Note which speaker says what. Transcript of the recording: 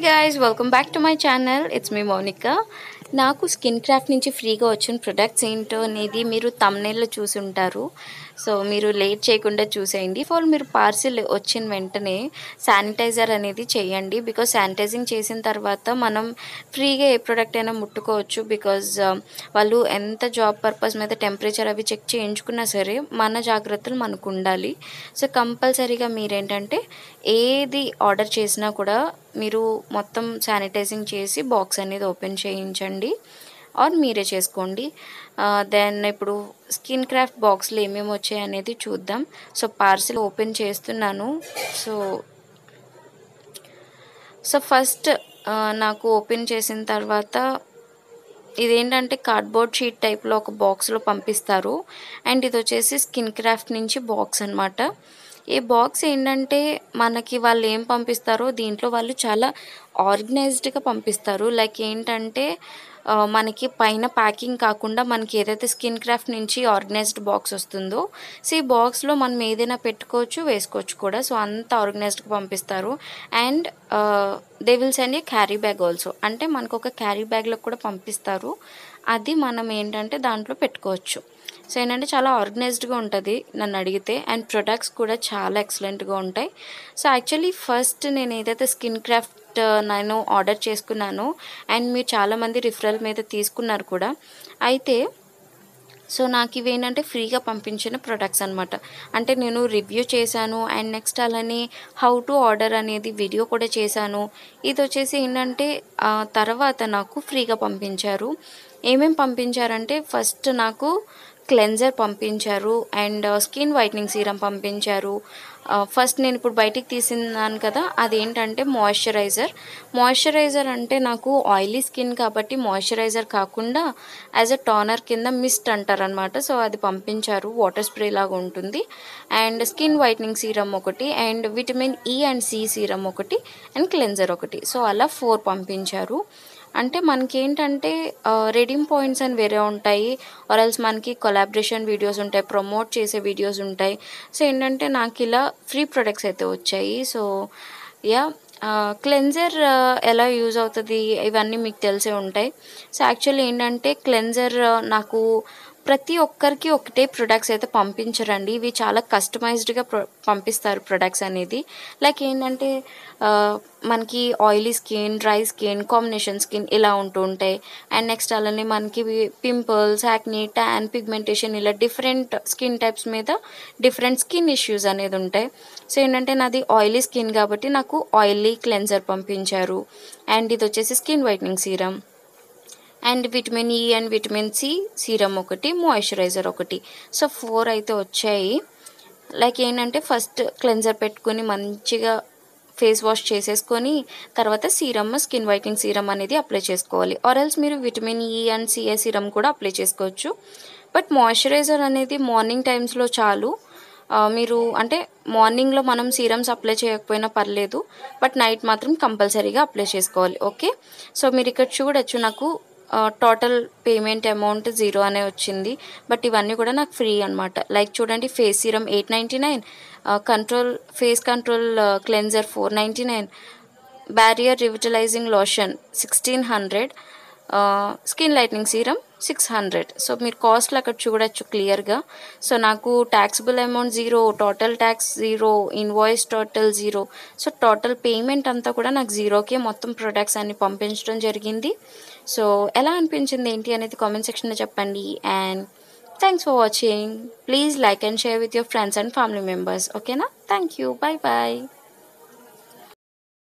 Speaker 1: guys welcome back to my channel it's me Mounika నాకు Skin Craft నుంచి ఫ్రీగా వచ్చిన ప్రొడక్ట్స్ ఏంటో అనేది మీరు తమ్నేల్లో చూసి ఉంటారు సో మీరు లేట్ చేయకుండా చూసేయండి ఫర్ మీరు పార్సిల్ వచ్చిన వెంటనే శానిటైజర్ అనేది చేయండి బికాజ్ శానిటైజింగ్ చేసిన తర్వాత మనం ఫ్రీగా ఏ ప్రోడక్ట్ అయినా ముట్టుకోవచ్చు బికాజ్ వాళ్ళు ఎంత జాబ్ పర్పస్ మీద టెంపరేచర్ అవి చెక్ చేయించుకున్నా సరే మన జాగ్రత్తలు మనకు ఉండాలి సో కంపల్సరీగా మీరేంటంటే ఏది ఆర్డర్ చేసినా కూడా మీరు మొత్తం శానిటైజింగ్ చేసి బాక్స్ అనేది ఓపెన్ చేయించండి ఆర్ మీరే చేసుకోండి దెన్ ఇప్పుడు స్కిన్ క్రాఫ్ట్ బాక్స్లో ఏమేమి వచ్చాయి అనేది చూద్దాం సో పార్సిల్ ఓపెన్ చేస్తున్నాను సో సో ఫస్ట్ నాకు ఓపెన్ చేసిన తర్వాత ఇదేంటంటే కార్డ్బోర్డ్ షీట్ టైప్లో ఒక బాక్స్లో పంపిస్తారు అండ్ ఇది వచ్చేసి స్కిన్ క్రాఫ్ట్ నుంచి బాక్స్ అనమాట ఈ బాక్స్ ఏంటంటే మనకి వాళ్ళు ఏం పంపిస్తారో దీంట్లో వాళ్ళు చాలా ఆర్గనైజ్డ్గా పంపిస్తారు లైక్ ఏంటంటే మనకి పైన ప్యాకింగ్ కాకుండా మనకి ఏదైతే స్కిన్ క్రాఫ్ట్ నుంచి ఆర్గనైజ్డ్ బాక్స్ వస్తుందో సో ఈ బాక్స్లో మనం ఏదైనా పెట్టుకోవచ్చు వేసుకోవచ్చు కూడా సో అంత ఆర్గనైజ్డ్గా పంపిస్తారు and they will send a carry bag also అంటే మనకు ఒక క్యారీ బ్యాగ్లో కూడా పంపిస్తారు అది మనం ఏంటంటే దాంట్లో పెట్టుకోవచ్చు సో ఏంటంటే చాలా ఆర్గనైజ్డ్గా ఉంటుంది నన్ను అడిగితే అండ్ ప్రొడక్ట్స్ కూడా చాలా ఎక్సలెంట్గా ఉంటాయి సో యాక్చువల్లీ ఫస్ట్ నేను ఏదైతే స్కిన్ క్రాఫ్ట్ నేను ఆర్డర్ చేసుకున్నానో అండ్ మీరు చాలామంది రిఫరల్ మీద తీసుకున్నారు కూడా అయితే సో నాకు ఇవి ఏంటంటే ఫ్రీగా పంపించిన ప్రొడక్ట్స్ అనమాట అంటే నేను రివ్యూ చేశాను అండ్ నెక్స్ట్ అలానే హౌ టు ఆర్డర్ అనేది వీడియో కూడా చేశాను ఇది వచ్చేసి ఏంటంటే తర్వాత నాకు ఫ్రీగా పంపించారు ఏమేమి పంపించారంటే ఫస్ట్ నాకు క్లెన్జర్ పంపించారు అండ్ స్కిన్ వైట్నింగ్ సీరం పంపించారు ఫస్ట్ నేను ఇప్పుడు బయటికి తీసినాను కదా అదేంటంటే మాయిశ్చరైజర్ మాయిశ్చరైజర్ అంటే నాకు ఆయిలీ స్కిన్ కాబట్టి మాయిశ్చరైజర్ కాకుండా యాజ్ అ టోనర్ కింద మిస్ట్ అంటారనమాట సో అది పంపించారు వాటర్ స్ప్రే లాగా ఉంటుంది అండ్ స్కిన్ వైట్నింగ్ సీరం ఒకటి and vitamin E and C serum ఒకటి అండ్ క్లెన్జర్ ఒకటి సో అలా ఫోర్ పంపించారు అంటే మనకి ఏంటంటే రెడీమ్ పాయింట్స్ అని వేరే ఉంటాయి ఆర్ఎల్స్ మనకి కొలాబరేషన్ వీడియోస్ ఉంటాయి ప్రమోట్ చేసే వీడియోస్ ఉంటాయి సో ఏంటంటే నాకు ఇలా ఫ్రీ ప్రొడక్ట్స్ అయితే వచ్చాయి సో యా క్లెన్జర్ ఎలా యూజ్ అవుతుంది ఇవన్నీ మీకు తెలిసే ఉంటాయి సో యాక్చువల్లీ ఏంటంటే క్లెన్జర్ నాకు ప్రతి ఒక్కరికి ఒకటే ప్రొడక్ట్స్ అయితే పంపించరండి ఇవి చాలా కస్టమైజ్డ్గా పంపిస్తారు ప్రొడక్ట్స్ అనేది లైక్ ఏంటంటే మనకి oily skin dry skin combination skin ఇలా ఉంటూ ఉంటాయి అండ్ నెక్స్ట్ అలానే మనకి పింపుల్స్ యాక్నీ ట్యాన్ పిగ్మెంటేషన్ ఇలా డిఫరెంట్ స్కిన్ టైప్స్ మీద డిఫరెంట్ స్కిన్ ఇష్యూస్ అనేది ఉంటాయి సో ఏంటంటే నాది ఆయిలీ స్కిన్ కాబట్టి నాకు ఆయిలీ క్లెన్జర్ పంపించారు అండ్ ఇది వచ్చేసి skin whitening serum and vitamin E and vitamin C serum ఒకటి మాయిశ్చరైజర్ ఒకటి సో ఫోర్ అయితే వచ్చాయి లైక్ ఏంటంటే ఫస్ట్ క్లెన్జర్ పెట్టుకొని మంచిగా ఫేస్ వాష్ చేసేసుకొని తర్వాత సీరమ్ స్కిన్ వైటింగ్ సీరం అనేది అప్లై చేసుకోవాలి ఆర్ఎల్స్ మీరు vitamin E and C serum కూడా అప్లై చేసుకోవచ్చు బట్ మాయిశ్చరైజర్ అనేది మార్నింగ్ టైమ్స్లో చాలు మీరు అంటే మార్నింగ్లో మనం సీరమ్స్ అప్లై చేయకపోయినా పర్లేదు బట్ నైట్ మాత్రం కంపల్సరీగా అప్లై చేసుకోవాలి ఓకే సో మీరు ఇక్కడ చూడొచ్చు నాకు టోటల్ పేమెంట్ అమౌంట్ జీరో అనే వచ్చింది బట్ ఇవన్నీ కూడా నాకు ఫ్రీ అనమాట లైక్ చూడండి face serum eight ninety nine control face control cleanser four ninety nine barrier revitalising lotion sixteen hundred skin lightening serum six hundred so మీరు కాస్ట్లు అక్కడ చూడొచ్చు క్లియర్గా సో నాకు taxable amount zero total tax zero invoice total zero so total payment అంతా కూడా నాకు జీరోకే మొత్తం ప్రొడక్ట్స్ అన్ని పంపించడం జరిగింది సో ఎలా అనిపించింది ఏంటి అనేది కామెంట్ సెక్షన్లో చెప్పండి and thanks for watching please like and share with your friends and family members ఓకేనా థ్యాంక్ యూ బాయ్ బాయ్